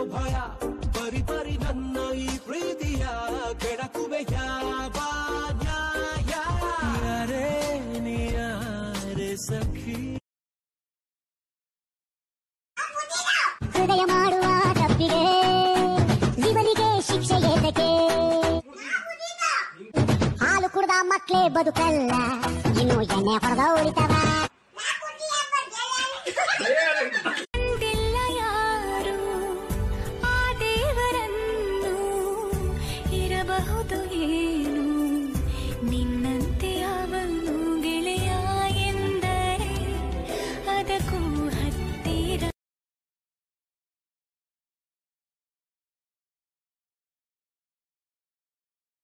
ಭಯ ಪರಿ ಪರಿ ನನ್ನ ಈ ಪ್ರೀತಿಯ ಕೆಡಕುವೆ ಯಾವ ನ್ಯಾಯ ಯಾರೇ ನೀ ಯಾರೇ ಸಖಿ ಹೃದಯ ಮಾಡುವ ತಪ್ಪಿಗೆ ಜೀವನಿಗೆ ಶಿಕ್ಷೆ ಏತಕ್ಕೆ ಹಾಲು ಕುಡ್ದ ಮಕ್ಳೇ ಬದುಕಲ್ಲ ಇನ್ನು ಎಣ್ಣೆ ಹೊಡೆದ ಉಳಿತವ ಕಂಡಿಲ್ಲ ಯಾರು ಆ ದೇವರನ್ನು ಇರಬಹುದು ಏನು ನಿನ್ನಂತೆ ಅವನು ಗೆಳೆಯ ಎಂದರೆ ಅದಕ್ಕೂ